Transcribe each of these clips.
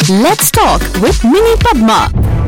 Let's talk with Mini Padma.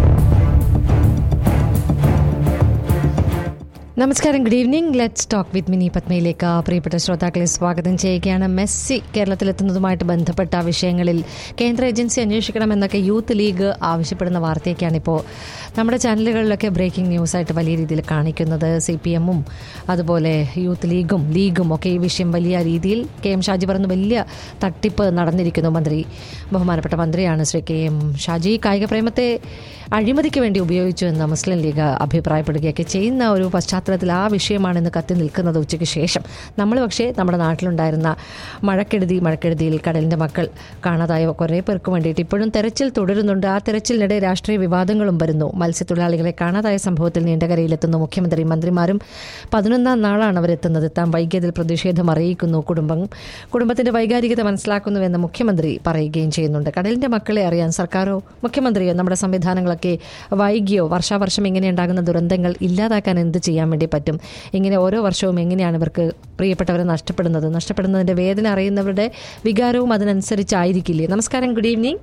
നമസ്കാരം good evening let's talk with Mini പത്മയിലേക്ക് പ്രിയപ്പെട്ട ശ്രോതാക്കളെ സ്വാഗതം ചെയ്യുകയാണ് മെസ്സി കേരളത്തിലെത്തുന്നതുമായിട്ട് ബന്ധപ്പെട്ട വിഷയങ്ങളിൽ കേന്ദ്ര ഏജൻസി അന്വേഷിക്കണമെന്നൊക്കെ യൂത്ത് ലീഗ് ആവശ്യപ്പെടുന്ന വാർത്തയൊക്കെയാണ് ഇപ്പോൾ നമ്മുടെ ചാനലുകളിലൊക്കെ ബ്രേക്കിംഗ് ന്യൂസായിട്ട് വലിയ രീതിയിൽ കാണിക്കുന്നത് സി പി എമ്മും അതുപോലെ യൂത്ത് ലീഗും ലീഗും ഒക്കെ ഈ വിഷയം വലിയ രീതിയിൽ കെ എം ഷാജി പറഞ്ഞ് വലിയ തട്ടിപ്പ് നടന്നിരിക്കുന്നു മന്ത്രി ബഹുമാനപ്പെട്ട മന്ത്രിയാണ് ശ്രീ കെ എം ഷാജി കായിക പ്രേമത്തെ അഴിമതിക്ക് വേണ്ടി ഉപയോഗിച്ചു എന്ന് മുസ്ലിം ലീഗ് അഭിപ്രായപ്പെടുകയൊക്കെ ചെയ്യുന്ന ഒരു പശ്ചാത്തലത്തിൽ ആ വിഷയമാണ് ഇന്ന് കത്തി നിൽക്കുന്നത് ഉച്ചയ്ക്ക് ശേഷം നമ്മൾ പക്ഷേ നമ്മുടെ നാട്ടിലുണ്ടായിരുന്ന മഴക്കെടുതി മഴക്കെടുതിയിൽ കടലിൻ്റെ മക്കൾ കാണാതായ കുറേ പേർക്ക് വേണ്ടിയിട്ട് ഇപ്പോഴും തെരച്ചിൽ തുടരുന്നുണ്ട് ആ തെരച്ചിലിനിടെ രാഷ്ട്രീയ വിവാദങ്ങളും വരുന്നു മത്സ്യത്തൊഴിലാളികളെ കാണാതായ സംഭവത്തിൽ നീണ്ടകരയിലെത്തുന്നു മുഖ്യമന്ത്രി മന്ത്രിമാരും പതിനൊന്നാം നാളാണ് അവരെത്തുന്നത് എത്താൻ വൈകിയതിൽ പ്രതിഷേധം അറിയിക്കുന്നു കുടുംബം കുടുംബത്തിന്റെ വൈകാരികത മനസ്സിലാക്കുന്നുവെന്ന് മുഖ്യമന്ത്രി പറയുകയും ചെയ്യുന്നുണ്ട് കടലിന്റെ മക്കളെ അറിയാൻ സർക്കാരോ മുഖ്യമന്ത്രിയോ നമ്മുടെ സംവിധാനങ്ങളൊക്കെ വൈകിയോ വർഷാവർഷം ഇങ്ങനെ ഉണ്ടാകുന്ന ദുരന്തങ്ങൾ ഇല്ലാതാക്കാൻ എന്ത് ചെയ്യാൻ വേണ്ടി പറ്റും ഇങ്ങനെ ഓരോ വർഷവും എങ്ങനെയാണ് ഇവർക്ക് പ്രിയപ്പെട്ടവരെ നഷ്ടപ്പെടുന്നത് നഷ്ടപ്പെടുന്നതിന്റെ വേദന അറിയുന്നവരുടെ വികാരവും അതിനനുസരിച്ചായിരിക്കില്ലേ നമസ്കാരം ഗുഡ് ഈവനിങ്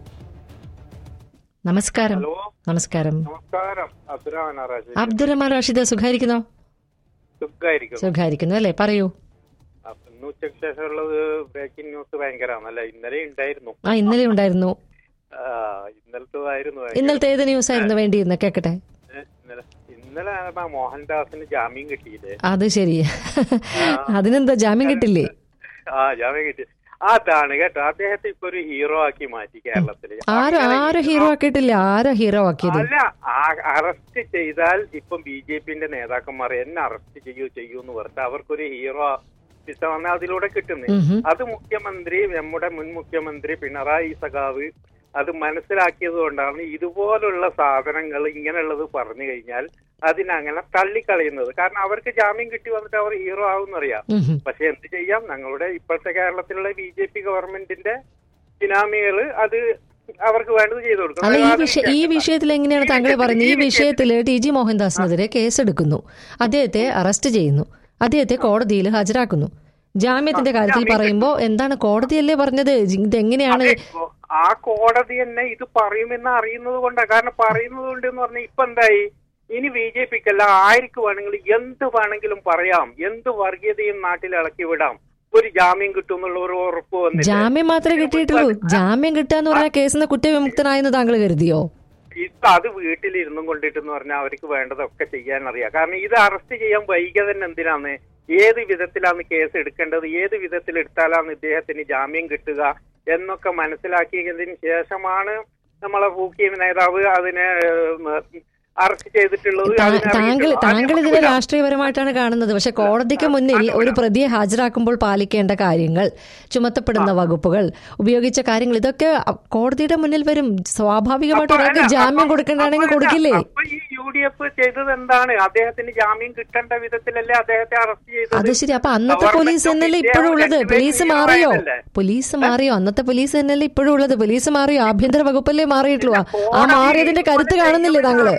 നമസ്കാരം ഹലോ നമസ്കാരം നമസ്കാരം അബ്ദുറഹ്മാൻ റാഷിദ് അബ്ദുറഹ്മാൻ റാഷിദ് സുഖായിരിക്കുന്നോ സുഖായിരിക്കുന്നു സുഖായിരിക്കുന്നു അല്ലേ പറയൂ അപ്പൊ ഇന്ന് ഉച്ചയ്ക്ക് ശേഷമുള്ളത് ബ്രേക്കിംഗ് ന്യൂസ് ഭയങ്കരമാണ് ഇന്നലെ ഉണ്ടായിരുന്നു ആ ഇന്നലെ ഉണ്ടായിരുന്നു ആ, ഇന്നലത്തതായിരുന്നു ഭയങ്കര. ഇന്നലത്തെ ഏത് ന്യൂസ് ആയിരുന്നു വേണ്ടിയിരുന്നത് കേക്കട്ടെ ഏ, ഇന്നലെ ഇന്നലെ ആ മോഹൻദാസിന് ജാമ്യം കിട്ടിയില്ലേ അത് ശരി അതിനെന്താ ജാമ്യം കിട്ടില്ലേ ആ ജാമ്യം കിട്ടി അതാണ് കേട്ടോ അദ്ദേഹത്തെ ഇപ്പൊ ഒരു ഹീറോ ആക്കി മാറ്റി കേരളത്തില് ആരും അങ്ങനെ ആരും ഹീറോ ആക്കിയിട്ടില്ല ആരാ ഹീറോ ആക്കിയത് അല്ല അറസ്റ്റ് ചെയ്താൽ ഇപ്പം ബി ജെ പിന്റെ നേതാക്കന്മാർ എന്നെ അറസ്റ്റ് ചെയ്യൂ ചെയ്യൂ എന്ന് പറഞ്ഞിട്ട് അവർക്കൊരു ഹീറോ വന്നാൽ അതിലൂടെ കിട്ടുന്നത് ഉം. അത് മുഖ്യമന്ത്രി നമ്മുടെ മുൻ മുഖ്യമന്ത്രി പിണറായി സഖാവ് അത് മനസ്സിലാക്കിയത് കൊണ്ടാണ് ഇതുപോലുള്ള സാധനങ്ങൾ ഇങ്ങനെയുള്ളത് പറഞ്ഞു കഴിഞ്ഞാൽ അതിനങ്ങനെ തള്ളിക്കളയുന്നത് കാരണം അവർക്ക് ജാമ്യം കിട്ടി വന്നിട്ട് അവർ ഹീറോ ആവുമെന്നറിയാം ഉം. പക്ഷെ എന്ത് ചെയ്യാം ഞങ്ങളുടെ ഇപ്പോഴത്തെ കേരളത്തിലുള്ള ബി ജെ പി ഗവൺമെന്റിന്റെ ബിനാമികൾ അത് അവർക്ക് വേണ്ടത് ചെയ്തു കൊടുക്കും അല്ല ഈ അല്ലാതെ വിഷയ ഈ വിഷയത്തിൽ എങ്ങനെയാണ് താങ്കൾ പറയുന്നത് ഈ വിഷയത്തിൽ ടി ജി മോഹൻദാസിനെതിരെ കേസെടുക്കുന്നു അദ്ദേഹത്തെ അറസ്റ്റ് ചെയ്യുന്നു അദ്ദേഹത്തെ കോടതിയിൽ ഹാജരാക്കുന്നു ജാമ്യത്തിന്റെ കാര്യത്തിൽ പറയുമ്പോൾ എന്താണ് കോടതിയല്ലേ പറഞ്ഞത് ഇതെങ്ങനെയാണ് അതെ, ആ കോടതി തന്നെ ഇത് പറയുമെന്ന് അറിയുന്നത് കൊണ്ടാണ് കാരണം പറയുന്നത് കൊണ്ട് എന്ന് പറഞ്ഞാൽ ഇപ്പൊ എന്തായി ഇനി ബി ജെ പിക്കല്ല ആർക്ക് വേണമെങ്കിലും എന്ത് വേണമെങ്കിലും പറയാം എന്ത് വർഗീയതയും നാട്ടിൽ ഇളക്കി വിടാം ഒരു ജാമ്യം കിട്ടും എന്നുള്ള ഒരു ഉറപ്പ് വന്നില്ല ജാമ്യം മാത്രമേ കിട്ടിയിട്ടുള്ളൂ ജാമ്യം കിട്ടാന്ന് പറഞ്ഞ കേസിൽ നിന്ന് കുറ്റവിമുക്തനായെന്ന് താങ്കൾ കരുതിയോ ഇപ്പൊ അത് വീട്ടിലിരുന്നും കൊണ്ടിട്ടെന്ന് പറഞ്ഞാൽ അവർക്ക് വേണ്ടതൊക്കെ ചെയ്യാൻ അറിയാം കാരണം ഇത് അറസ്റ്റ് ചെയ്യാൻ വൈകിയ തന്നെ എന്തിനാണ് ഏത് വിധത്തിലാണ് കേസ് എടുക്കേണ്ടത് ഏത് വിധത്തിൽ എടുത്താലാണ് ഇദ്ദേഹത്തിന് ജാമ്യം കിട്ടുക എന്നൊക്കെ മനസ്സിലാക്കിയതിന് ശേഷമാണ് നമ്മളെ പൂക്കി നേതാവ് അതിനെ അറസ്റ്റ് ചെയ്തിട്ടുള്ളത് താ- അതിനെ താങ്കൾ അറിയിച്ചു. താങ്കൾ അത് ഇതിനെ നമുക്ക് രാഷ്ട്രീയപരമായിട്ടാണ് കാണുന്നത് പക്ഷെ കോടതിക്ക് മുന്നിൽ ഒരു പ്രതിയെ ഹാജരാക്കുമ്പോൾ പാലിക്കേണ്ട കാര്യങ്ങൾ ചുമത്തപ്പെടുന്ന വകുപ്പുകൾ ഉപയോഗിച്ച കാര്യങ്ങൾ ഇതൊക്കെ കോടതിയുടെ മുന്നിൽ വരും സ്വാഭാവികമായിട്ട് ഒരാൾക്ക് അല്ല, ജാമ്യം അപ്പൊ- കൊടുക്കേണ്ടതാണെങ്കിൽ അപ്പൊ കൊടുക്കില്ലേ അപ്പൊ ഈ യു ഡി എഫ് ചെയ്തത് എന്താണ് അദ്ദേഹത്തിന് ജാമ്യം കിട്ടേണ്ട വിധത്തിലല്ലേ അദ്ദേഹത്തെ അറസ്റ്റ് ചെയ്തത് അത് ശരി അപ്പൊ അന്നത്തെ ഗവൺമെന്റും പോലീസ് തന്നെയല്ലേ ഇന്ത്യയും ഇപ്പോഴും ഉള്ളത് രണ്ടുപേരും പോലീസ് മാറിയോ ഹീറോയായതല്ലേ? പോലീസ് മാറിയോ അന്നത്തെ പോലീസ് തന്നെയല്ലേ ഇപ്പോഴും ഉള്ളത് പോലീസ് മാറിയോ ആഭ്യന്തര വകുപ്പല്ലേ മാറിയിട്ടുള്ളൂ ആ- ആ മാറിയതിന്റെ കരുത്ത് കാണുന്നില്ലേ താങ്കള്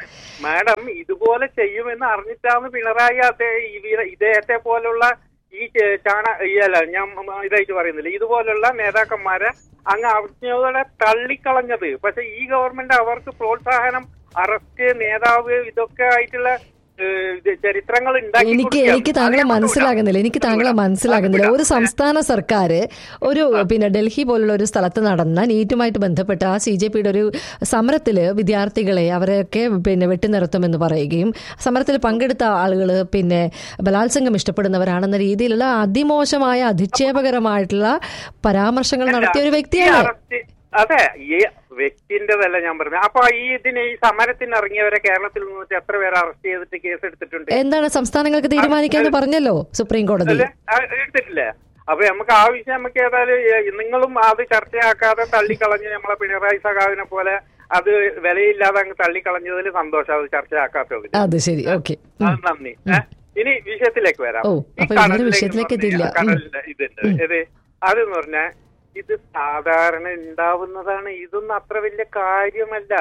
മാഡം ഇതുപോലെ ചെയ്യുമെന്ന് അറിഞ്ഞിട്ടാണ് പിണറായി അദ്ദേഹം ഈ- ഇദ്ദേഹത്തെ പോലുള്ള ഈ ചെ- ചാണ ഈ അല്ല ഞാൻ മ- ഇതായിട്ട് പറയുന്നില്ല ഇതുപോലുള്ള നേതാക്കന്മാരെ അങ്ങ് അവജ്ഞയോടെ തള്ളിക്കളഞ്ഞത് പക്ഷെ ഈ ഗവൺമെന്റ് അവർക്ക് പ്രോത്സാഹനം അറസ്റ്റ് നേതാവ് ഇതൊക്കെ ആയിട്ടുള്ള ഏഹ്, ഇത് ചരിത്രങ്ങൾ ഉണ്ടാക്കി എനിക്ക് കൊടുക്കുകയാണ്. എനിക്ക് താങ്കളെ അതിനെ വിടൂല. മനസ്സിലാകുന്നില്ല എനിക്ക് താങ്കളെ മനസ്സിലാകുന്നില്ല ഒരു സംസ്ഥാന സർക്കാർ ഒരു പിന്നെ ഡൽഹി പോലുള്ള ഒരു സ്ഥലത്ത് നടന്ന നീറ്റുമായിട്ട് ബന്ധപ്പെട്ട ആ സി ജെ പിയുടെ ഒരു സമരത്തിൽ വിദ്യാർത്ഥികളെ അവരെയൊക്കെ പിന്നെ വെട്ടിനിർത്തുമെന്ന് പറയുകയും സമരത്തിൽ പങ്കെടുത്ത ആളുകൾ പിന്നെ ബലാത്സംഗം ഇഷ്ടപ്പെടുന്നവരാണെന്ന രീതിയിലുള്ള അതിമോശമായ അധിക്ഷേപകരമായിട്ടുള്ള പരാമർശങ്ങൾ നടത്തിയ ഒരു ഈ വ്യക്തിയാണ് അറസ്റ്റ് അതെ ഈ വ്യക്തിന്റെതല്ല ഞാൻ പറഞ്ഞത് അപ്പൊ ഈ ഇതിന് ഈ സമരത്തിന് ഇറങ്ങിയവരെ കേരളത്തിൽ നിന്നിട്ട് എത്ര പേരെ അറസ്റ്റ് ചെയ്തിട്ട് കേസ് എടുത്തിട്ടുണ്ട് എന്താണ് സംസ്ഥാനങ്ങൾക്ക് തീരുമാനിക്കാന്ന് പറഞ്ഞല്ലോ സുപ്രീം കോടതി അല്ലേ? ആ, എടുത്തിട്ടില്ലേ അപ്പൊ നമുക്ക് ആവശ്യം നമുക്ക് ഏതായാലും ഏ, നിങ്ങളും അത് ചർച്ചയാക്കാതെ തള്ളിക്കളഞ്ഞ് നമ്മളെ പിണറായി സഖാവിനെ പോലെ അത് വിലയില്ലാതെ അങ്ങ് തള്ളിക്കളഞ്ഞതിൽ സന്തോഷം അത് ചർച്ചയാക്കാത്തതിൽ അത് ശരി ഓക്കെ അത് നന്ദി ഏ? ഇനി വിഷയത്തിലേക്ക് വരാം ഓ, ഈ അപ്പൊ ഇതുവരെ കടലിലേക്ക് വിഷയത്തിലേക്ക് എന്ന് എത്തിയില്ല. പറഞ്ഞാൽ കടലിന്റെ ഇതുണ്ട് ഇത് അതെന്ന് പറഞ്ഞാൽ ഇത് സാധാരണ ഉണ്ടാവുന്നതാണ് ഇതൊന്നും അത്ര വലിയ കാര്യമല്ല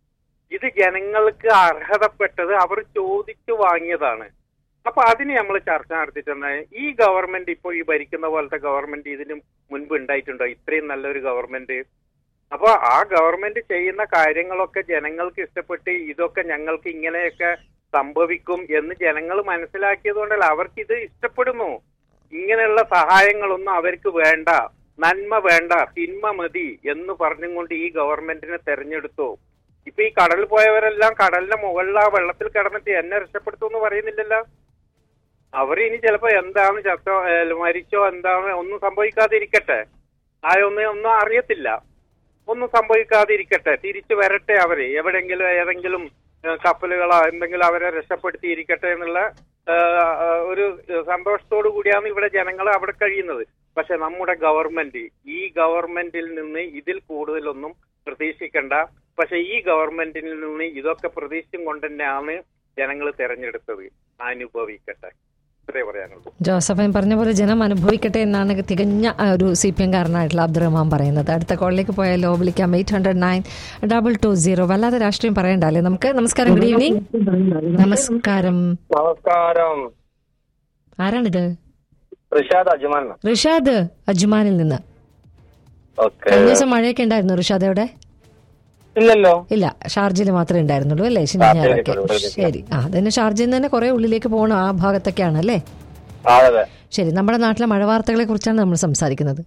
ഇത് ജനങ്ങൾക്ക് അർഹതപ്പെട്ടത് അവർ ചോദിച്ചു വാങ്ങിയതാണ് അപ്പൊ അതിന് നമ്മൾ ചർച്ച നടത്തിയിട്ടുണ്ട് ഈ ഗവൺമെന്റ് ഇപ്പോൾ ഈ ഭരിക്കുന്ന പോലത്തെ ഗവൺമെന്റ് ഇതിന് മുൻപ് ഉണ്ടായിട്ടുണ്ടോ ഇത്രയും നല്ലൊരു ഗവൺമെന്റ് അപ്പൊ ആ ഗവൺമെന്റ് ചെയ്യുന്ന കാര്യങ്ങളൊക്കെ ജനങ്ങൾക്ക് ഇഷ്ടപ്പെട്ട് ഇതൊക്കെ ഞങ്ങൾക്ക് ഇങ്ങനെയൊക്കെ സംഭവിക്കും എന്ന് ജനങ്ങൾ മനസ്സിലാക്കിയത് കൊണ്ടല്ല അവർക്ക് ഇത് ഇഷ്ടപ്പെടുന്നു ഇങ്ങനെയുള്ള സഹായങ്ങളൊന്നും അവർക്ക് വേണ്ട നന്മ വേണ്ട തിന്മ മതി എന്ന് പറഞ്ഞും കൊണ്ട് ഈ ഗവൺമെന്റിനെ തെരഞ്ഞെടുത്തു ഇപ്പൊ ഈ കടലിൽ പോയവരെല്ലാം കടലിന്റെ മുകളിൽ ആ വെള്ളത്തിൽ കിടന്നിട്ട് എന്നെ രക്ഷപ്പെടുത്തുമെന്ന് പറയുന്നില്ലല്ലോ അവർ ഇനി ചിലപ്പോ എന്താണ് ചത്തോ ഏ, മരിച്ചോ എന്താണ് ഒന്നും സംഭവിക്കാതിരിക്കട്ടെ ആ ഒന്നും ഒന്നും അറിയത്തില്ല ഒന്നും സംഭവിക്കാതിരിക്കട്ടെ തിരിച്ചു വരട്ടെ അവര് എവിടെങ്കിലും ഏതെങ്കിലും ഏ, കപ്പലുകളോ എന്തെങ്കിലും അവരെ രക്ഷപ്പെടുത്തിയിരിക്കട്ടെ എന്നുള്ള ഏ, ഏ, ഒരു സന്തോഷത്തോടു കൂടിയാണ് ഇവിടെ ജനങ്ങൾ അവിടെ കഴിയുന്നത് പക്ഷെ നമ്മുടെ ഗവൺമെന്റ് ഈ ഗവൺമെന്റിൽ നിന്ന് ഇതിൽ കൂടുതലൊന്നും പ്രതീക്ഷിക്കണ്ട പക്ഷെ ഈ ഗവൺമെന്റിൽ നിന്ന് ഇതൊക്കെ പ്രതീക്ഷിച്ചും കൊണ്ട് തന്നെയാണ് ജനങ്ങൾ തെരഞ്ഞെടുത്തത് അനുഭവിക്കട്ടെ ഇത്രേ പറയാനുള്ളൂ ജോസഫൻ പറഞ്ഞ പോലെ ജനം അനുഭവിക്കട്ടെ എന്നാണ് തികഞ്ഞ ആ, ഒരു സി പി എംകാരനായിട്ടുള്ള അബ്ദുറഹ്മാൻ പറയുന്നത് അടുത്ത കോളിലേക്ക് പോയാലോ വിളിക്കാം eight hundred nine double two zero വല്ലാതെ രാഷ്ട്രീയം പറയണ്ടല്ലേ നമുക്ക് നമസ്കാരം ഗുഡ് ഈവനിങ് നമസ്കാരം നമസ്കാരം ആരാണിത് റിഷാദ് അജ്മാൻ റിഷാദ് അജ്മാനിൽ നിന്ന് ഓക്കെ കഴിഞ്ഞ ദിവസം മഴയൊക്കെ ഉണ്ടായിരുന്നു റിഷാദ് എവിടെ ഇല്ലല്ലോ ഇല്ല ഷാർജയിൽ മാത്രമേ ഉണ്ടായിരുന്നുള്ളൂ അല്ലേ ശനി ഷാർജയിൽ ഞായറൊക്കെ ഇവിടെ ഇല്ല. ശരി ആ അതന്നെ ഷാർജയിൽ നിന്ന് തന്നെ കുറെ ഉള്ളിലേക്ക് പോകണം ആ ഭാഗത്തൊക്കെയാണ് അല്ലേ അതെ അതെ ശരി നമ്മുടെ നാട്ടിലെ മഴ വാർത്തകളെ കുറിച്ചാണ് നമ്മൾ സംസാരിക്കുന്നത്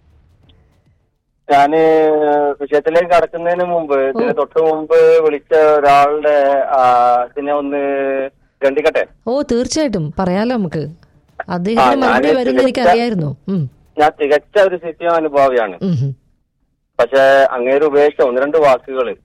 ഞാന് വിഷയത്തിലേക്ക് കടക്കുന്നതിന് മുമ്പ് ഇതിന് തൊട്ട് മുമ്പ് വിളിച്ച ഒരാളുടെ ആ, ഇതിനെ ഒന്ന് ഗണ്ടിക്കട്ടെ ഓ തീർച്ചയായിട്ടും പറയാലോ നമുക്ക് ആ, അദ്ദേഹത്തിന് ഞാന് മറുപടി വരുന്ന എനിക്ക് തികച്ച- അറിയായിരുന്നു ഉം, ഞാൻ തികച്ച ഒരു സി പി എം അനുഭാവിയാണ് ഉം, ഉം. പക്ഷെ അങ്ങേര് ഉപയോഗിച്ച ഒന്ന് രണ്ട് വാക്കുകള്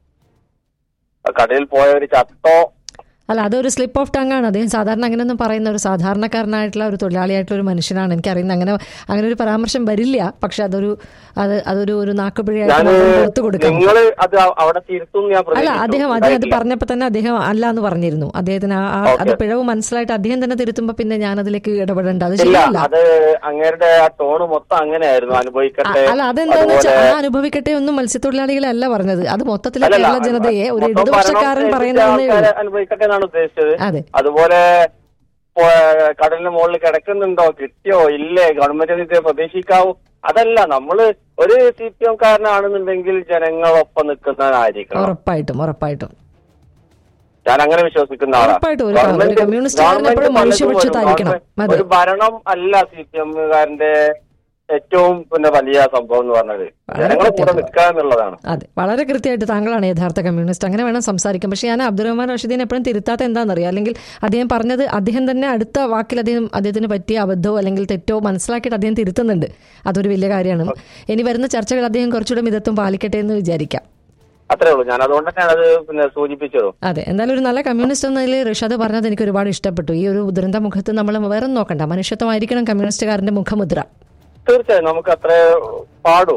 ആ കടയിൽ പോയ ഒരു ചത്തോ അല്ല അതൊരു സ്ലിപ്പ് ഓഫ് ടങ് ആണ് അദ്ദേഹം സാധാരണ അങ്ങനെയൊന്നും പറയുന്ന ഒരു സാധാരണക്കാരനായിട്ടുള്ള ഒരു തൊഴിലാളിയായിട്ടുള്ള ഒരു മനുഷ്യനാണ് എനിക്കറിയുന്നത് അങ്ങനെ അങ്ങനെ ഒരു പരാമർശം വരില്ല പക്ഷെ അതൊരു അത് അതൊരു ഒരു നാക്കുപിഴയായിട്ട് ഞാന് മാത്രം പുറത്തു കൊടുക്കാം നിങ്ങള് അത് അ- അവിടെ തിരുത്തും ഞാൻ അല്ല പ്രതീക്ഷിച്ചു. അദ്ദേഹം അദ്ദേഹം അത് ഉണ്ടായിട്ടില്ല. പറഞ്ഞപ്പോ തന്നെ അദ്ദേഹം അല്ല എന്ന് പറഞ്ഞിരുന്നു അദ്ദേഹത്തിന് ആ- ആ- അത് Okay. പിഴവ് മനസ്സിലായിട്ട് അദ്ദേഹം തന്നെ തിരുത്തുമ്പോ പിന്നെ ഞാൻ അതിലേക്ക് ഇടപെടേണ്ട അത് ഇല്ല ശരിയല്ല അത് അങ്ങേരുടെ ആ ടോണ് മൊത്തം അങ്ങനെയായിരുന്നു അനുഭവിക്കട്ടെ അല്ല അതെന്താന്ന് വെച്ചാൽ അതുപോലെ- ആ അനുഭവിക്കട്ടെ ഒന്നും മത്സ്യത്തൊഴിലാളികളല്ല പറഞ്ഞത് അത് മൊത്തത്തിലെ അല്ലല്ല, കേരള ജനതയെ ഒരു മൊത്തം ഇടതുപക്ഷക്കാരൻ ഭരണം പറയുന്നതേ ആൾക്കാരെ ഉള്ളൂ അനുഭവിക്കട്ടെ എന്നാണ് ഉദ്ദേശിച്ചത് അതെ അതുപോലെ പോ- കടലിന് മുകളിൽ കിടക്കുന്നുണ്ടോ കിട്ടിയോ ഇല്ലേ ഗവൺമെന്റിന് ഇത് പ്രതീക്ഷിക്കാവൂ അതല്ല നമ്മള് ഒരു സി പി എം കാരനാണെന്നുണ്ടെങ്കിൽ ജനങ്ങളൊപ്പം നിൽക്കുന്നവനായിരിക്കണം ഉറപ്പായിട്ടും ഉറപ്പായിട്ടും ഞാൻ അങ്ങനെ വിശ്വസിക്കുന്ന ആളാണ് ഉറപ്പായിട്ടും ഒരു- ഒരു ഗവൺമെന്റ്- കമ്മ്യൂണിസ്റ്റുകാരൻ ഗവൺമെന്റ് എപ്പോഴും പലതും മനുഷ്യപക്ഷത്തായിരിക്കണം. ഒരു- അതെ. ഒരു ഭരണം അല്ല സി പി എമ്മുകാരന്റെ ഏറ്റവും പിന്നെ വലിയ സംഭവം എന്ന് പറഞ്ഞത് വളരെ ജനങ്ങളെ കൂടെ കൃത്യമാണ്. നിൽക്കുക എന്നുള്ളതാണ് അതെ വളരെ കൃത്യമായിട്ട് താങ്കളാണ് യഥാർത്ഥ കമ്മ്യൂണിസ്റ്റ് അങ്ങനെ വേണം സംസാരിക്കാം പക്ഷേ ഞാൻ അബ്ദുറഹ്മാൻ റഷീദിനെ എപ്പോഴും തിരുത്താത്ത എന്താണെന്നറിയാം അല്ലെങ്കിൽ അദ്ദേഹം പറഞ്ഞത് അദ്ദേഹം തന്നെ അടുത്ത വാക്കിൽ അദ്ദേഹം അദ്ദേഹത്തിന് പറ്റിയ അബദ്ധമോ അല്ലെങ്കിൽ തെറ്റോ മനസ്സിലാക്കിയിട്ട് അദ്ദേഹം തിരുത്തുന്നുണ്ട് അതൊരു വലിയ കാര്യമാണ് ഇനി വരുന്ന ചർച്ചകൾ അദ്ദേഹം കുറച്ചുകൂടെ മിതത്വം പാലിക്കട്ടെ എന്ന് വിചാരിക്കാം അത്രേ ഉള്ളൂ ഞാൻ അതുകൊണ്ട് തന്നെയാണ് അത് പിന്നെ സൂചിപ്പിച്ചതും അതെ എന്തായാലും ഒരു നല്ല കമ്മ്യൂണിസ്റ്റ് എന്ന നിലയിൽ റിഷാദ് പറഞ്ഞത് എനിക്ക് ഒരുപാട് ഇഷ്ടപ്പെട്ടു ഈ ഒരു ദുരന്ത മുഖത്ത് നമ്മൾ വേറെ ഒന്നും നോക്കണ്ട മനുഷ്യത്വമായിരിക്കണം കമ്മ്യൂണിസ്റ്റുകാരന്റെ മുഖമുദ്ര തീർച്ചയായും നമുക്ക് അത്ര പാടൂ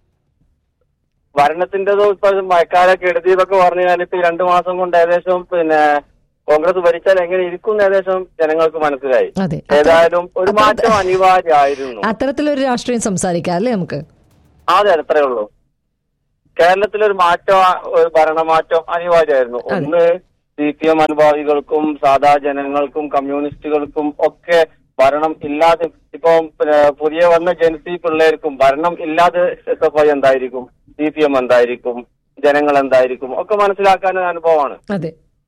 ഭരണത്തിന്റേതോ ഇപ്പൊ മഴക്കാലൊക്കെ എടുത്തി എന്നൊക്കെ പറഞ്ഞു കഴിഞ്ഞാൽ ഇപ്പൊ ഈ രണ്ടു മാസം കൊണ്ട് ഏകദേശം പിന്നെ കോൺഗ്രസ് ഭരിച്ചാൽ എങ്ങനെ ഇരിക്കും എന്ന് ഏകദേശം ജനങ്ങൾക്ക് മനസ്സിലായി അതെ ഏതായാലും ഒരു അത്ര- മാറ്റം അനിവാര്യമായിരുന്നു അത്തരത്തിലൊരു രാഷ്ട്രീയം സംസാരിക്കാം അല്ലേ നമുക്ക് അതെ അത്രേ ഉള്ളൂ കേരളത്തിലൊരു മാറ്റം ഒരു ഭരണമാറ്റം അനിവാര്യമായിരുന്നു ഒന്ന് സി പി എം അനുഭാവികൾക്കും സാധാ ജനങ്ങൾക്കും കമ്മ്യൂണിസ്റ്റുകൾക്കും ഒക്കെ ഭരണം ഇല്ലാതെ ഇപ്പൊ പിന്നെ പുതിയ വന്ന ജൻസി പിള്ളേർക്കും ഭരണം ഇല്ലാതെ എസ് എഫ് ഐ എന്തായിരിക്കും സി പി എം എന്തായിരിക്കും ജനങ്ങൾ എന്തായിരിക്കും ഒക്കെ മനസ്സിലാക്കാൻ ഒരു അനുഭവമാണ് അതെ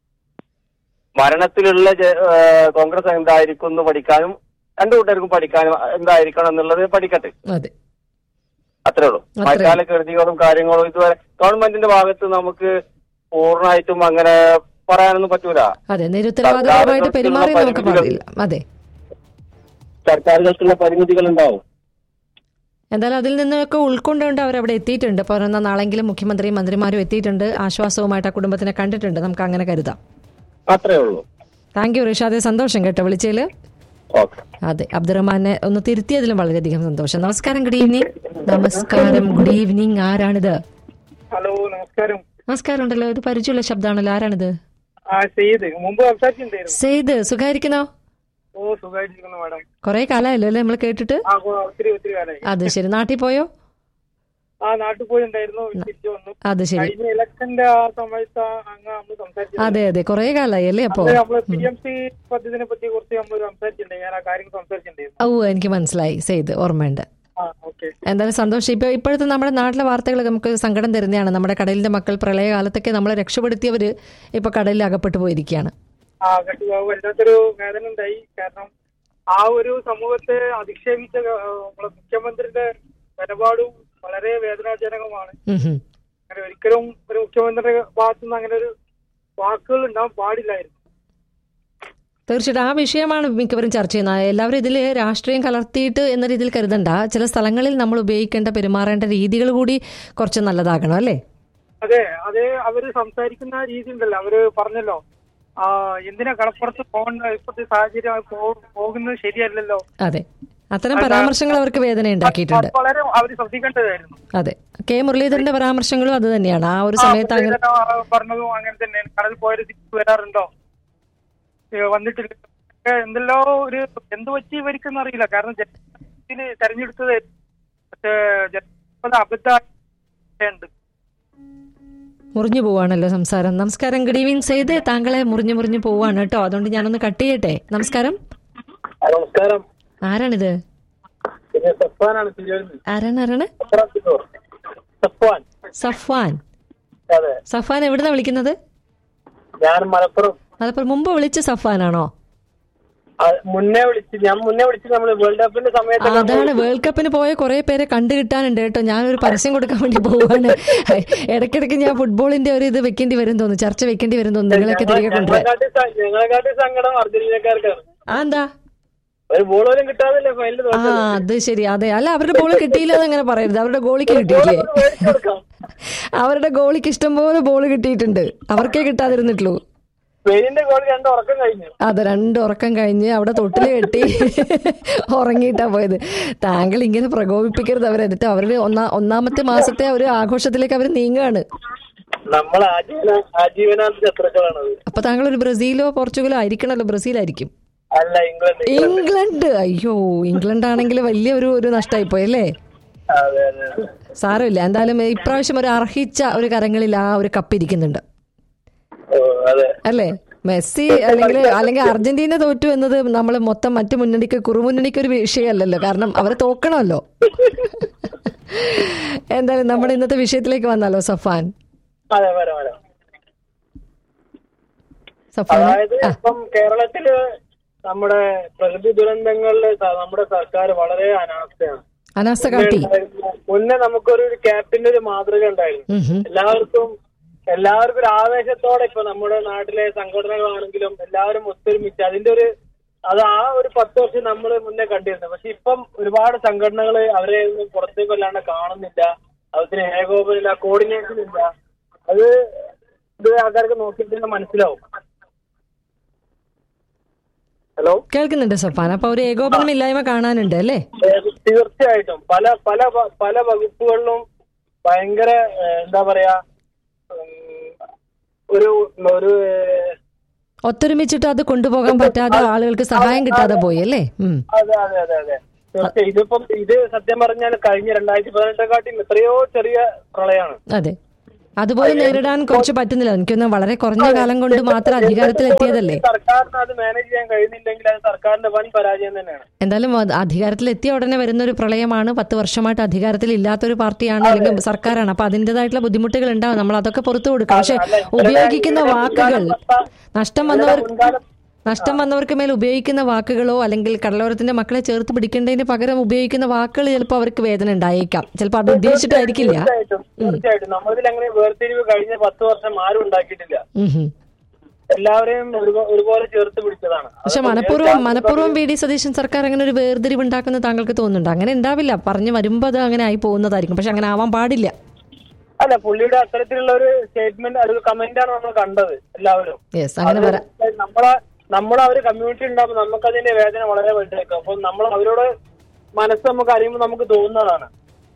ഭരണത്തിലുള്ള ജ- ഏഹ് കോൺഗ്രസ് എന്തായിരിക്കും എന്ന് പഠിക്കാനും രണ്ടു കൂട്ടർക്കും പഠിക്കാനും എന്തായിരിക്കണം എന്നുള്ളത് പഠിക്കട്ടെ അതെ അത്രേ ഉള്ളൂ അത്രേ മഴക്കാല കെടുതികളും കാര്യങ്ങളും ഇതുവരെ ഗവൺമെന്റിന്റെ ഭാഗത്ത് നമുക്ക് പൂർണ്ണമായിട്ടും അങ്ങനെ പറയാനൊന്നും പറ്റൂല അതെ നിരുത്തരവാദിപരമായിട്ട് പെരുമാറി നമുക്ക് പാടില്ല അതെ സർക്കാരുകൾക്കുള്ള പരിമിതികൾ ഉണ്ടാവും എന്തായാലും അതിൽ നിന്നൊക്കെ ഉൾക്കൊണ്ടുകൊണ്ട് അവരവിടെ എത്തിയിട്ടുണ്ട് പറയുന്ന നാളെങ്കിലും മുഖ്യമന്ത്രിയും മന്ത്രിമാരും എത്തിയിട്ടുണ്ട് ആശ്വാസവുമായിട്ട് ആ കുടുംബത്തിനെ കണ്ടിട്ടുണ്ട് നമുക്ക് അങ്ങനെ കരുതാം അത്രേ ഉള്ളൂ താങ്ക് യു റിഷാദെ സന്തോഷം കേട്ടോ വിളിച്ചതിൽ ഓക്കെ അതെ അബ്ദുറഹ്മാനെ ഒന്ന് തിരുത്തിയതിലും വളരെയധികം സന്തോഷം നമസ്കാരം ഗുഡ് ഈവനിങ് നമസ്കാരം ഗുഡ് ഈവനിങ് ആരാണിത് ഹലോ നമസ്കാരം നമസ്കാരം ഉണ്ടല്ലോ ഇത് പരിചയമുള്ള ശബ്ദമാണല്ലോ ആരാണിത് ആ ചെയ്ത് മുമ്പ് സംസാരിച്ചിട്ടുണ്ടായിരുന്നു സെയ്ത് സുഖായിരിക്കണോ ഓ സുഖമായിട്ടിരിക്കുന്നു മാഡം കുറെ കാലമായല്ലോ അല്ലേ നമ്മൾ കേട്ടിട്ട് ആ ഓ, ഒത്തിരി ഒത്തിരി കാലമായി അത് ശരി നാട്ടിൽ പോയോ ആ നാട്ടിൽ പോയിട്ടുണ്ടായിരുന്നു തിരിച്ചു വന്നു അത് ശരി കഴിഞ്ഞ ഇലക്ഷന്റെ ആ സമയത്ത് ആ അങ്ങ് നമ്മൾ സംസാരിച്ചു അതെ അതെ കുറെ കാലമായി അല്ലേ അപ്പോ നമ്മള് പി എം സി പദ്ധതിനെ പറ്റി കുറിച്ച് നമ്മൾ സംസാരിച്ചിട്ടുണ്ട് ഞാൻ ആ കാര്യങ്ങൾ സംസാരിച്ചിട്ടുണ്ടായിരുന്നു ഓ എനിക്ക് മനസ്സിലായി സെയ്ത് ഓർമ്മയുണ്ട് ആ ഓക്കെ എന്തായാലും സന്തോഷം ഇപ്പോൾ ഇപ്പോഴത്തെ നമ്മുടെ നാട്ടിലെ വാർത്തകൾ നമുക്ക് സങ്കടം തരുന്നതാണ് നമ്മുടെ കടലിന്റെ മക്കൾ പ്രളയകാലത്തൊക്കെ നമ്മളെ രക്ഷപ്പെടുത്തിയവർ ഇപ്പോൾ കടലിൽ അകപ്പെട്ടു പോയിരിക്കുകയാണ് ആ കട്ടുകാവ് വല്ലാത്തൊരു വേദന ഉണ്ടായി കാരണം ആ ഒരു സമൂഹത്തെ അധിക്ഷേപിച്ച ആ, നമ്മളെ മുഖ്യമന്ത്രിയുടെ നിലപാടും വളരെ വേദനാജനകമാണ് ഉം ഹും. അങ്ങനെ ഒരിക്കലും ഒരു മുഖ്യമന്ത്രിയുടെ ഭാഗത്തുനിന്ന് അങ്ങനെ ഒരു വാക്കുകൾ ഉണ്ടാവാൻ പാടില്ലായിരുന്നു തീർച്ചയായിട്ടും ആ വിഷയമാണ് മിക്കവരും ചർച്ച ചെയ്യുന്നത് എല്ലാവരും ഇതിൽ രാഷ്ട്രീയം കലർത്തിയിട്ട് എന്ന രീതിയിൽ കരുതണ്ട ചില സ്ഥലങ്ങളിൽ നമ്മൾ ഉപയോഗിക്കേണ്ട പെരുമാറേണ്ട രീതികൾ കൂടി കുറച്ച് നല്ലതാകണം അല്ലേ അതെ അത് അവര് സംസാരിക്കുന്ന രീതി ഉണ്ടല്ലോ അവര് പറഞ്ഞല്ലോ ആ എന്തിനാ കടപ്പുറത്ത് പോകേണ്ട ഇപ്പോഴത്തെ സാഹചര്യം പോ- പോകുന്നത് ശരിയല്ലല്ലോ അതെ അത്തരം പരാമർശങ്ങൾ അവർക്ക് വേദന ഉണ്ടാക്കിയിട്ടുണ്ട് അത് വളരെ അവര് ശ്രദ്ധിക്കേണ്ടതായിരുന്നു അതെ കെ മുരളീധരന്റെ പരാമർശങ്ങളും അത് തന്നെയാണ് ആ ഒരു സമയത്ത് അങ്ങനെ ആ, പറഞ്ഞതും അങ്ങനെ തന്നെ കടൽ പോയത് തിരിച്ചു വരാറുണ്ടോ ഏ, വന്നിട്ടില്ല ഒക്കെ എന്തെല്ലോ ഒരു എന്ത് പറ്റി ഇവർക്കെന്ന് അറിയില്ല കാരണം ജനത്തിന് തെരഞ്ഞെടുത്തത് പക്ഷേ ജനങ്ങൾ അബദ്ധമുണ്ട് മുറിഞ്ഞു പോവാണല്ലോ സംസാരം നമസ്കാരം ഗുഡ് ഈവനിങ് ചെയ്ത് താങ്കളെ മുറിഞ്ഞു മുറിഞ്ഞു പോവാണ് കേട്ടോ അതുകൊണ്ട് ഞാനൊന്ന് കട്ട് ചെയ്യട്ടെ നമസ്കാരം നമസ്കാരം ആരാണിത് പിന്നെ സഫാനാണ് തിരുവനന്തപുരം ആരാണ് ആരാണ് സഫാൻ സഫാൻ അതെ സഫാൻ എവിടുന്നാ വിളിക്കുന്നത് ഞാൻ മലപ്പുറം അതപ്പോൾ മുമ്പ് വിളിച്ച സഫാനാണോ ആ, മുന്നേ വിളിച്ച് ഞാൻ മുന്നേ വിളിച്ച് നമ്മള് വേൾഡ് കപ്പിന്റെ സമയത്ത് അതാണ് വേൾഡ് കപ്പിന് പോയ കുറെ പേരെ കണ്ടു കിട്ടാനുണ്ട് കേട്ടോ ഞാനൊരു പരസ്യം കൊടുക്കാൻ വേണ്ടി പോവാണ് ഇടയ്ക്കിടയ്ക്ക് ഞാൻ ഫുട്ബോളിന്റെ ഒരു ഇത് വെക്കേണ്ടി വരും തോന്നുന്നു ചർച്ച വെക്കേണ്ടി വരും തോന്നുന്നു നിങ്ങളൊക്കെ തിരികെ കൊണ്ടുവരാൻ ഞങ്ങളെക്കാട്ടി സ- ഞങ്ങളെക്കാട്ടി സങ്കടം അർജന്റീനക്കാർക്കാണ് ആ എന്താ ഒരു ബോൾ പോലും കിട്ടാതല്ലേ ഫൈനൽ ആ അത് ശരി അതെ അല്ല അവരുടെ ബോൾ കിട്ടിയില്ല എന്ന് അങ്ങനെ പറയരുത് അവരുടെ ഗോളിക്ക് കിട്ടിയില്ലേ കൊടുക്കാം അവരുടെ ഗോളിക്ക് ഇഷ്ടംപോലെ ബോൾ കിട്ടിയിട്ടുണ്ട് അവർക്കേ കിട്ടാതിരുന്നിട്ടുള്ളൂ സ്പെയിനിന്റെ ഗോൾ രണ്ട് ഉറക്കം കഴിഞ്ഞു അത് രണ്ട് ഉറക്കം കഴിഞ്ഞ് അവിടെ തൊട്ടിൽ കെട്ടി ഉറങ്ങിയിട്ടാ പോയത് താങ്കൾ ഇങ്ങനെ പ്രകോപിപ്പിക്കരുത് അവരെ എന്നിട്ട് അവരുടെ ഒന്നാ ഒന്നാമത്തെ മാസത്തെ ഒരു ആഘോഷത്തിലേക്ക് അവർ നീങ്ങുകയാണ് നമ്മൾ ആജീവന ആജീവനാന്ത ശത്രുക്കളാണത് അപ്പൊ താങ്കൾ ഒരു ബ്രസീലോ പോർച്ചുഗലോ ആയിരിക്കണല്ലോ ബ്രസീലായിരിക്കും അല്ല ഇംഗ്ലണ്ട് ഇംഗ്ലണ്ട് അയ്യോ ഇംഗ്ലണ്ട് ആണെങ്കിൽ വലിയ ഒരു ഒരു നഷ്ടമായി പോയി അല്ലേ അതെ അതെ അതെ. സാരമില്ല എന്തായാലും ഇപ്രാവശ്യം ഒരു അർഹിച്ച ഒരു കരങ്ങളിൽ ആ ഒരു കപ്പ് ഇരിക്കുന്നുണ്ട് ഓ അതെ അല്ലേ മെസ്സി അല്ലെങ്കിൽ അല്ലെങ്കിൽ അർജന്റീന തോറ്റു എന്നത് നമ്മൾ മൊത്തം മറ്റു മുന്നണിക്ക് കുറുമുന്നണിക്ക് ഒരു വിഷയമല്ലല്ലോ കാരണം അവരെ തോക്കണമല്ലോ എന്തായാലും നമ്മുടെ ഇന്നത്തെ വിഷയത്തിലേക്ക് വന്നാലോ സഫാൻ അതെ വരാം വരാം സഫാൻ അതായത് ഇപ്പം കേരളത്തില് നമ്മുടെ പ്രകൃതി ദുരന്തങ്ങളില് സ- നമ്മുടെ സർക്കാർ വളരെ അനാസ്ഥയാണ് അനാസ്ഥ കാട്ടി മുന്നേ നമുക്കൊരു ക്യാപ്റ്റന്റെ ഒരു മാതൃക ഉണ്ടായിരുന്നു ഉം ഹും. എല്ലാവർക്കും എല്ലാവർക്കും ഒരു ആവേശത്തോടെ ഇപ്പൊ നമ്മുടെ നാട്ടിലെ സംഘടനകളാണെങ്കിലും എല്ലാവരും ഒത്തൊരുമിച്ച് അതിന്റെ ഒരു അത് ആ ഒരു പത്ത് വർഷം നമ്മൾ മുന്നേ കണ്ടിരുന്നു പക്ഷെ ഇപ്പം ഒരുപാട് സംഘടനകൾ അവരെ ഒന്നും പുറത്തേക്ക് വല്ലാണ്ട് കാണുന്നില്ല അതിന് ഏകോപനമില്ല കോർഡിനേഷൻ ഇല്ല അത് ഇത് ആൾക്കാർക്ക് നോക്കിയിട്ട് മനസ്സിലാവും ഹലോ കേൾക്കുന്നുണ്ട് സഫാൻ അപ്പൊ ഒരു ഏകോപനം ഇല്ലായ്മ കാണാനുണ്ട് അല്ലേ ഏഹ് തീർച്ചയായിട്ടും പല പല വ- പല വകുപ്പുകളിലും ഭയങ്കര ഏഹ് എന്താ പറയാ ഉം, ഒരു ഒരു ഏഹ്, ഒത്തൊരുമിച്ചിട്ട് അത് കൊണ്ടുപോകാൻ പറ്റാതെ ആളുകൾക്ക് സഹായം കിട്ടാതെ പോയി അല്ലേ ഉം അതെ അതെ അതെ അതെ തീർച്ചയായും ഇതിപ്പം ഇത് സത്യം പറഞ്ഞാൽ കഴിഞ്ഞ രണ്ടായിരത്തി പതിനെട്ടെക്കാട്ടിയും എത്രയോ ചെറിയ പ്രളയമാണ് അതെ അതുപോലെ നേരിടാൻ കുറച്ച് പറ്റുന്നില്ല എനിക്കൊന്ന് വളരെ കുറഞ്ഞ കാലം കൊണ്ട് മാത്രം അധികാരത്തിലെത്തിയതല്ലേ സർക്കാരിന് അത് മാനേജ് ചെയ്യാൻ കഴിയുന്നില്ലെങ്കിൽ അത് സർക്കാരിന്റെ വൻ പരാജയം തന്നെയാണ് എന്തായാലും അത് അധികാരത്തിലെത്തിയ ഉടനെ വരുന്ന ഒരു പ്രളയമാണ് പത്ത് വർഷമായിട്ട് അധികാരത്തിൽ ഇല്ലാത്തൊരു പാർട്ടിയാണ് അല്ലെങ്കിൽ സർക്കാരാണ് അപ്പൊ അതിൻ്റെതായിട്ടുള്ള ബുദ്ധിമുട്ടുകൾ ഉണ്ടാവും നമ്മൾ അതൊക്കെ പുറത്തു കൊടുക്കും പക്ഷെ ഉപയോഗിക്കുന്ന വാക്കുകൾ നഷ്ടം വന്നവർ നഷ്ടം വന്നവർക്ക് മേൽ ഉപയോഗിക്കുന്ന വാക്കുകളോ അല്ലെങ്കിൽ കടലോരത്തിന്റെ മക്കളെ ചേർത്ത് പിടിക്കേണ്ടതിന് പകരം ഉപയോഗിക്കുന്ന വാക്കുകൾ ചിലപ്പോൾ അവർക്ക് വേദന ഉണ്ടായേക്കാം ചിലപ്പോൾ അത് ഉദ്ദേശിച്ചിട്ടായിരിക്കില്ല തീർച്ചയായിട്ടും തീർച്ചയായിട്ടും നമ്മളിൽ അങ്ങനെ വേർതിരിവ് കഴിഞ്ഞ പത്ത് വർഷം ആരും ഉണ്ടാക്കിയിട്ടില്ല ഉം ഹും. എല്ലാവരെയും ഒരുപോ- ഒരുപോലെ ചേർത്ത് പിടിച്ചതാണ് പക്ഷെ മനഃപൂർവ്വം മനഃപൂർവ്വം വി ഡി സതീശൻ സർക്കാർ അങ്ങനെ ഒരു വേർതിരിവ് ഉണ്ടാക്കുന്ന താങ്കൾക്ക് തോന്നുന്നുണ്ട് അങ്ങനെ ഉണ്ടാവില്ല പറഞ്ഞു വരുമ്പോൾ അത് അങ്ങനെ ആയി പോകുന്നതായിരിക്കും പക്ഷെ അങ്ങനെ ആവാൻ പാടില്ല അല്ല പുള്ളിയുടെ അത്തരത്തിലുള്ള ഒരു സ്റ്റേറ്റ്മെന്റ് ഒരു കമന്റ് ആണ് നമ്മൾ കണ്ടത് എല്ലാവരും യെസ് അങ്ങനെ വരാം അത് നമ്മളെ നമ്മളെ ഒരു കമ്മ്യൂണിറ്റി ഉണ്ടാകുമ്പോൾ നമുക്ക് അതിന്റെ വേദന വളരെ വലുതായിരിക്കും അപ്പൊ നമ്മൾ അവരോട് മനസ്സ് നമുക്ക് അറിയുമ്പോൾ നമുക്ക് തോന്നുന്നതാണ്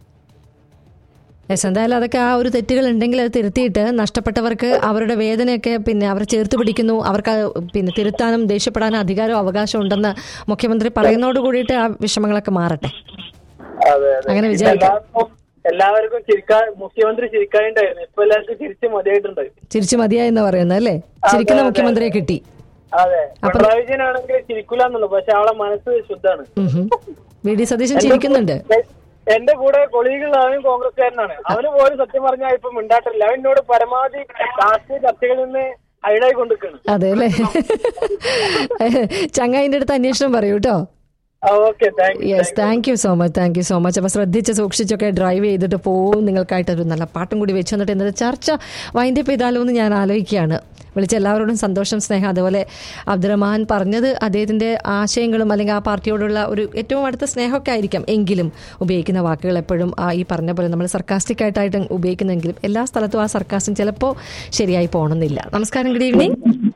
യെസ് എന്തായാലും അതൊക്കെ ആ ഒരു തെറ്റുകൾ ഉണ്ടെങ്കിൽ അത് തിരുത്തിയിട്ട് നഷ്ടപ്പെട്ടവർക്ക് അവരുടെ വേദനയൊക്കെ പിന്നെ അവർ ചേർത്ത് പിടിക്കുന്നു അവർക്ക് അത് പിന്നെ തിരുത്താനും ദേഷ്യപ്പെടാനും അധികാരവും അവകാശം ഉണ്ടെന്ന് മുഖ്യമന്ത്രി പറയുന്നതോട് കൂടിയിട്ട് ആ വിഷമങ്ങളൊക്കെ മാറട്ടെ അതെ അങ്ങനെ വിചാരിക്കാം എല്ലാവർക്കും എല്ലാവർക്കും ചിരിക്കാൻ മുഖ്യമന്ത്രി ചിരിക്കാനുണ്ടായിരുന്നു ഇപ്പൊ എല്ലാവർക്കും ചിരിച്ച് മതിയായിട്ടുണ്ട് ചിരിച്ചു മതിയായെന്ന് പറയുന്നത് അല്ലേ ചിരിക്കുന്ന മുഖ്യമന്ത്രിയെ കിട്ടി അതെ പിണറായി വിജയനാണെങ്കിൽ ചിരിക്കൂല എന്നുള്ളു പക്ഷെ അവളെ മനസ്സ് ശുദ്ധാണ് ഉം ഹും. വി ഡി സതീശൻ ചിരിക്കുന്നുണ്ട് എന്റെ കൂടെ കൊളീഗുകളാണ് കോൺഗ്രസ്സുകാരനാണ് അവന് പോലും സത്യം പറഞ്ഞാൽ ഇപ്പൊ മിണ്ടാട്ടില്ല അവൻ എന്നോട് പരമാവധി രാഷ്ട്രീയ ചർച്ചകളിൽ നിന്ന് ഹൈഡായി കൊണ്ടിരിക്കുകയാണ് അതെ അല്ലേ ചങ്ങായിന്റെ അടുത്ത് അന്വേഷണം പറയൂ കേട്ടോ okay thank you yes thank you so much thank you so much അപ്പോൾ ശ്രദ്ധിച്ച് സൂക്ഷിച്ചൊക്കെ ഡ്രൈവ് ചെയ്തിട്ട് പോവും നിങ്ങൾക്കായിട്ട് ഒരു നല്ല പാട്ടും കൂടി വെച്ച് തന്നിട്ട് ഇന്നത്തെ ചർച്ച വൈൻഡപ്പ് ചെയ്താലോ എന്ന് ഞാൻ ആലോചിക്കുകയാണ് വിളിച്ച എല്ലാവരോടും സന്തോഷം സ്നേഹം അതുപോലെ അബ്ദുറഹ്മാൻ പറഞ്ഞത് അദ്ദേഹത്തിന്റെ ആശയങ്ങളും അല്ലെങ്കിൽ ആ പാർട്ടിയോടുള്ള ഒരു ഏറ്റവും അടുത്ത സ്നേഹമൊക്കെ ആയിരിക്കാം എങ്കിലും ഉപയോഗിക്കുന്ന വാക്കുകൾ എപ്പോഴും ആ ഈ പറഞ്ഞ പോലെ നമ്മൾ സർക്കാസ്റ്റിക് ആയിട്ടായിട്ട് ഉപയോഗിക്കുന്നെങ്കിലും എല്ലാ സ്ഥലത്തും ആ സർക്കാസ്റ്റും ചിലപ്പോൾ ശരിയായി പോകണമെന്നില്ല നമസ്കാരം ഗുഡ് ഈവനിങ്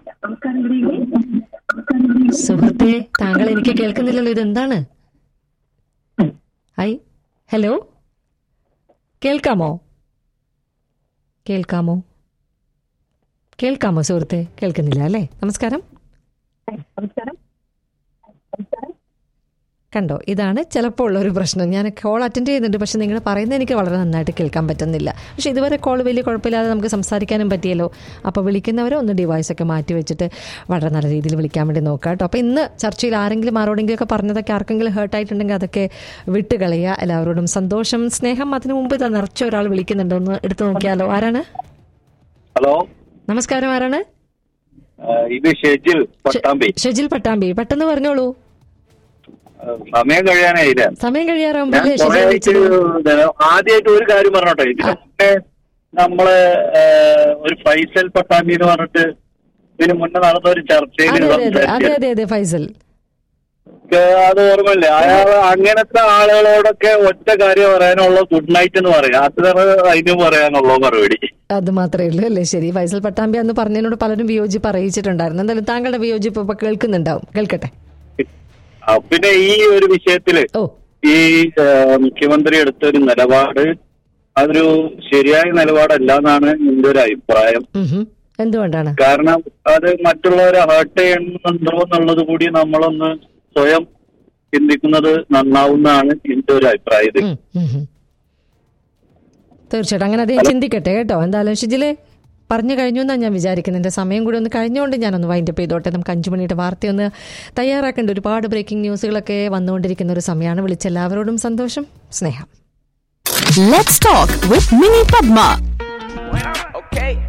സുഹൃത്തെ താങ്കൾ എനിക്ക് കേൾക്കുന്നില്ലല്ലോ ഇതെന്താണ് ഐ ഹലോ കേൾക്കാമോ കേൾക്കാമോ കേൾക്കാമോ സുഹൃത്തെ കേൾക്കുന്നില്ല അല്ലേ നമസ്കാരം കണ്ടോ ഇതാണ് ചിലപ്പോൾ ഉള്ള ഒരു പ്രശ്നം ഞാൻ കോൾ അറ്റൻഡ് ചെയ്യുന്നുണ്ട് പക്ഷെ നിങ്ങൾ പറയുന്നത് എനിക്ക് വളരെ നന്നായിട്ട് കേൾക്കാൻ പറ്റുന്നില്ല പക്ഷെ ഇതുവരെ കോൾ വലിയ കുഴപ്പമില്ലാതെ നമുക്ക് സംസാരിക്കാനും പറ്റിയല്ലോ അപ്പോൾ വിളിക്കുന്നവരെ ഒന്ന് ഡിവൈസ് ഒക്കെ മാറ്റി വെച്ചിട്ട് വളരെ നല്ല രീതിയിൽ വിളിക്കാൻ വേണ്ടി നോക്കാം കേട്ടോ അപ്പോൾ ഇന്ന് ചർച്ചയിൽ ആരെങ്കിലും ആരോടെങ്കിലും ഒക്കെ പറഞ്ഞതൊക്കെ ആർക്കെങ്കിലും ഹേർട്ട് ആയിട്ടുണ്ടെങ്കിൽ അതൊക്കെ വിട്ട് കളയുക എല്ലാവരോടും സന്തോഷം സ്നേഹം അതിനു മുമ്പ് ഇതാ നിറച്ച ഒരാൾ വിളിക്കുന്നുണ്ടോ ഒന്ന് എടുത്തു നോക്കിയാലോ ആരാണ് ഹലോ നമസ്കാരം ആരാണ് ഇത് ഷെജിൽ പട്ടാമ്പി ഷജിൽ പട്ടാമ്പി പെട്ടെന്ന് പറഞ്ഞോളൂ സമയം കഴിയാനായില്ല സമയം ഞാൻ കഴിയാറാകുമ്പോഴേ കുറെ ഷജിൽ ആയിട്ട് വിളിച്ചത് ആദ്യമായിട്ട് ഒരു കാര്യം പറഞ്ഞോട്ടെ ഇതിന് മുന്നേ നമ്മള് ഏഹ്, ഒരു ഫൈസൽ പട്ടാമ്പി എന്ന് പറഞ്ഞിട്ട് ഇതിന് മുന്നേ നടന്ന ഒരു ചർച്ചയിൽ അതെ അതെ അതെ അതെ സംസാരിച്ചു അതെ അതെ ഫൈസൽ അത് ഓർമ്മയില്ലേ അയാൾ അങ്ങനത്തെ ആളുകളോടൊക്കെ ഒറ്റ കാര്യം പറയാനുള്ള ഗുഡ് നൈറ്റ് എന്ന് പറയാം അത് അതിന് പറയാനുള്ള മറുപടി അത് മാത്രമേ ഉള്ളൂ അല്ലേ ശരി ഫൈസൽ പട്ടാമ്പി അന്ന് പറഞ്ഞതിനോട് പലരും വിയോജിപ്പ് അറിയിച്ചിട്ടുണ്ടായിരുന്നു എന്തായാലും താങ്കളുടെ വിയോജിപ്പ് ഇപ്പൊ കേൾക്കുന്നുണ്ടാവും കേൾക്കട്ടെ ആ, പിന്നെ ഈ ഒരു വിഷയത്തില് ഓ ഈ ഏഹ്, മുഖ്യമന്ത്രി എടുത്ത ഒരു നിലപാട് അതൊരു ശരിയായ നിലപാടല്ല എന്നാണ് എന്റെ ഒരു അഭിപ്രായം ഉം ഹും. എന്തുകൊണ്ടാണ് കാരണം അത് മറ്റുള്ളവരെ ഹേർട്ട് ചെയ്യുന്നുണ്ടോ എന്നുള്ളത് കൂടി നമ്മളൊന്ന് സ്വയം ചിന്തിക്കുന്നത് നന്നാവുന്നതാണ് എന്റെ ഒരു അഭിപ്രായം ഉം, ഉം, ഉം. തീർച്ചയായിട്ടും അങ്ങനെ അദ്ദേഹം ചിന്തിക്കട്ടെ കേട്ടോ എന്തായാലും ഷിജിലെ പറഞ്ഞു കഴിഞ്ഞു എന്നാണ് ഞാൻ വിചാരിക്കുന്നത് എൻ്റെ സമയം കൂടി ഒന്ന് കഴിഞ്ഞുകൊണ്ട് ഞാനൊന്ന് വൈൻഡപ്പ് ചെയ്തോട്ടെ നമുക്ക് അഞ്ചു മണിയുടെ വാർത്തയൊന്ന് തയ്യാറാക്കേണ്ട ഒരുപാട് ബ്രേക്കിംഗ് ന്യൂസുകളൊക്കെ വന്നുകൊണ്ടിരിക്കുന്ന ഒരു സമയമാണ് വിളിച്ച എല്ലാവരോടും സന്തോഷം സ്നേഹം Let's talk with Mini Padma. Okay.